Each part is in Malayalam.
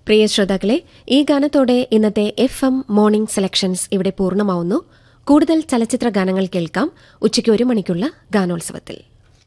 പ്രിയ ശ്രോതാക്കളെ ഈ ഗാനത്തോടെ ഇന്നത്തെ എഫ് എം മോർണിംഗ് സെലക്ഷൻസ് ഇവിടെ പൂർണ്ണമാവുന്നു കൂടുതൽ ചലച്ചിത്ര ഗാനങ്ങൾ കേൾക്കാം ഉച്ചയ്ക്ക് ഒരു മണിക്കുള്ള ഗാനോത്സവത്തിൽ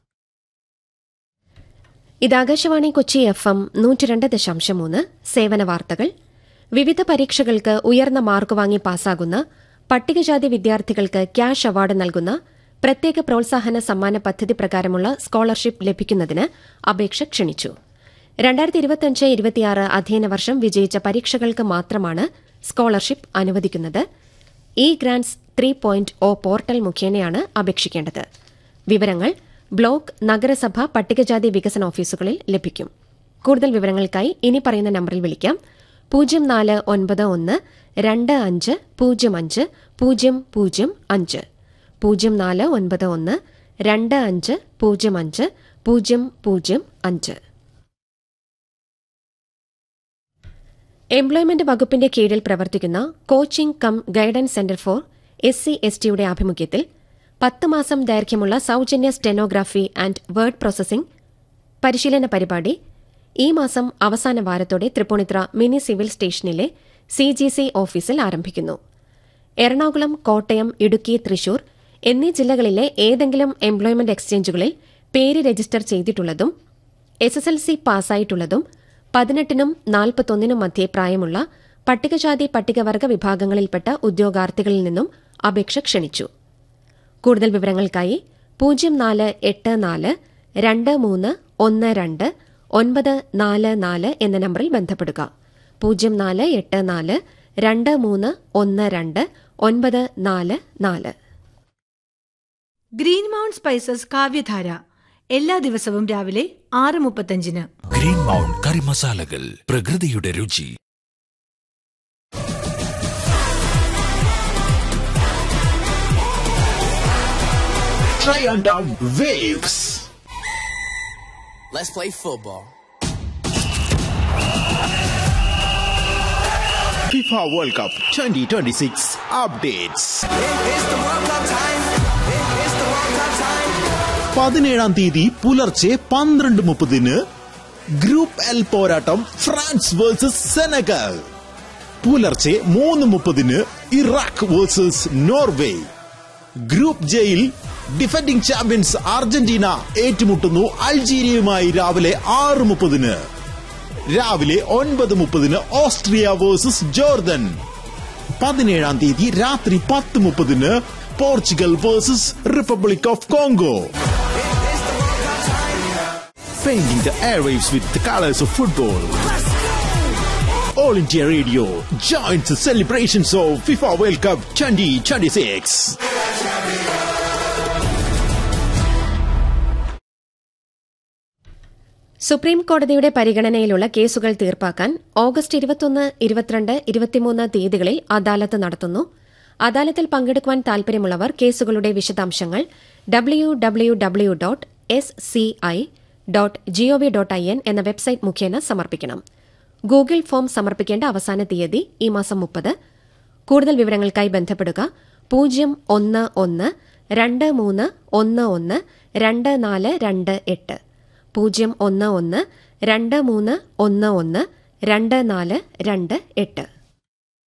ഇത് ആകാശവാണി കൊച്ചി എഫ് എം നൂറ്റിരണ്ട് ദശാംശം മൂന്ന് സേവന വാർത്തകൾ വിവിധ പരീക്ഷകൾക്ക് ഉയർന്ന മാർക്ക് വാങ്ങി പാസ്സാകുന്ന പട്ടികജാതി വിദ്യാർത്ഥികൾക്ക് ക്യാഷ് അവാർഡ് നൽകുന്ന പ്രത്യേക പ്രോത്സാഹന സമ്മാന പദ്ധതി പ്രകാരമുള്ള സ്കോളർഷിപ്പ് ലഭിക്കുന്നതിന് അപേക്ഷ ക്ഷണിച്ചു രണ്ടായിരത്തി ഇരുപത്തിയഞ്ച് ഇരുപത്തിയാറ് അധ്യയന വർഷം വിജയിച്ച പരീക്ഷകൾക്ക് മാത്രമാണ് സ്കോളർഷിപ്പ് അനുവദിക്കുന്നത് E grants three point O portal മുഖേനയാണ് അപേക്ഷിക്കേണ്ടത് വിവരങ്ങൾ ബ്ലോക്ക് നഗരസഭ പട്ടികജാതി വികസന ഓഫീസുകളിൽ ലഭിക്കും കൂടുതൽ വിവരങ്ങൾക്കായി ഇനി പറയുന്ന നമ്പറിൽ വിളിക്കാം പൂജ്യം നാല് ഒൻപത് ഒന്ന് രണ്ട് അഞ്ച് പൂജ്യം അഞ്ച് പൂജ്യം പൂജ്യം അഞ്ച് പൂജ്യം നാല് ഒൻപത് ഒന്ന് രണ്ട് അഞ്ച് പൂജ്യം അഞ്ച് പൂജ്യം പൂജ്യം അഞ്ച് എംപ്ലോയ്മെന്റ് വകുപ്പിന്റെ കീഴിൽ പ്രവർത്തിക്കുന്ന coaching cum guidance centre for S C S ടിയുടെ ആഭിമുഖ്യത്തിൽ പത്ത് മാസം ദൈർഘ്യമുള്ള സൌജന്യ സ്റ്റെനോഗ്രാഫി ആൻഡ് വേർഡ് പ്രോസസിംഗ് പരിശീലന പരിപാടി ഈ മാസം അവസാന വാരത്തോടെ തൃപ്പൂണിത്ര മിനി സിവിൽ സ്റ്റേഷനിലെ സി ജി സി ഓഫീസിൽ ആരംഭിക്കുന്നു എറണാകുളം കോട്ടയം ഇടുക്കി തൃശൂർ എന്നീ ജില്ലകളിലെ ഏതെങ്കിലും എംപ്ലോയ്മെന്റ് എക്സ്ചേഞ്ചുകളിൽ പേര് രജിസ്റ്റർ ചെയ്തിട്ടുള്ളതും എസ് എസ് എൽ സി പാസ്സായിട്ടുള്ളതും പതിനെട്ടിനും നാൽപ്പത്തൊന്നിനും മധ്യേ പ്രായമുള്ള പട്ടികജാതി പട്ടികവർഗ വിഭാഗങ്ങളിൽപ്പെട്ട ഉദ്യോഗാർത്ഥികളിൽ നിന്നും അപേക്ഷ ക്ഷണിച്ചു കൂടുതൽ വിവരങ്ങൾക്കായി പൂജ്യം നാല് എട്ട് നാല് രണ്ട് മൂന്ന് ഒന്ന് രണ്ട് ഒൻപത് നാല് നാല് എന്ന നമ്പറിൽ ബന്ധപ്പെടുക പൂജ്യം നാല് എട്ട് നാല് രണ്ട് മൂന്ന് ഒന്ന് രണ്ട് ഒൻപത് നാല് നാല് ഗ്രീൻ മൗണ്ട് സ്പൈസസ് കാവ്യധാര എല്ലാ ദിവസവും രാവിലെ ആറ് മുപ്പത്തഞ്ചിന് ഗ്രീൻ മൗണ്ട് കറി മസാലകൾ പ്രകൃതിയുടെ രുചി Triandam Waves. Let's play football. FIFA World Cup 2026 updates. പതിനേഴാം തീയതി പുലർച്ചെ പന്ത്രണ്ട് മുപ്പതിന് ഗ്രൂപ്പ് എൽ പോരാട്ടം ഫ്രാൻസ് വേഴ്സസ് സെനഗൽ പുലർച്ചെ മൂന്ന് മുപ്പതിന് ഇറാഖ് വേഴ്സസ് നോർവേ ഗ്രൂപ്പ് ജെയിൽ ഡിഫൻഡിംഗ് ചാമ്പ്യൻസ് അർജന്റീന ഏറ്റുമുട്ടുന്നു അൾജീരിയയുമായി രാവിലെ ആറ് മുപ്പതിന് രാവിലെ ഒൻപത് മുപ്പതിന് ഓസ്ട്രിയ വേഴ്സസ് ജോർദൻ പതിനേഴാം തീയതി രാത്രി പത്ത് മുപ്പതിന് Portugal versus Republic of Congo Painting the airwaves with the colors of football. All India Radio joins the celebrations of FIFA World Cup 2026. Supreme കോടതിയുടെ പരിഗണനയിലുള്ള കേസുകൾ തീർപ്പാക്കാൻ ഓഗസ്റ്റ് ഇരുപത്തൊന്ന് ഇരുപത്തിരണ്ട് ഇരുപത്തിമൂന്ന് തീയതികളിൽ അദാലത്ത് നടത്തുന്നു അദാലത്തിൽ പങ്കെടുക്കുവാൻ താൽപര്യമുള്ളവർ കേസുകളുടെ വിശദാംശങ്ങൾ W W W dot S C I dot GOV dot I N എന്ന വെബ്സൈറ്റ് മുഖേന സമർപ്പിക്കണം ഗൂഗിൾ ഫോം സമർപ്പിക്കേണ്ട അവസാന തീയതി ഈ മാസം മുപ്പത് കൂടുതൽ വിവരങ്ങൾക്കായി ബന്ധപ്പെടുക പൂജ്യം ഒന്ന് ഒന്ന് രണ്ട് മൂന്ന് ഒന്ന് ഒന്ന് രണ്ട് നാല് രണ്ട് എട്ട് പൂജ്യം ഒന്ന് ഒന്ന് രണ്ട് മൂന്ന് ഒന്ന് ഒന്ന് രണ്ട് നാല് രണ്ട് എട്ട്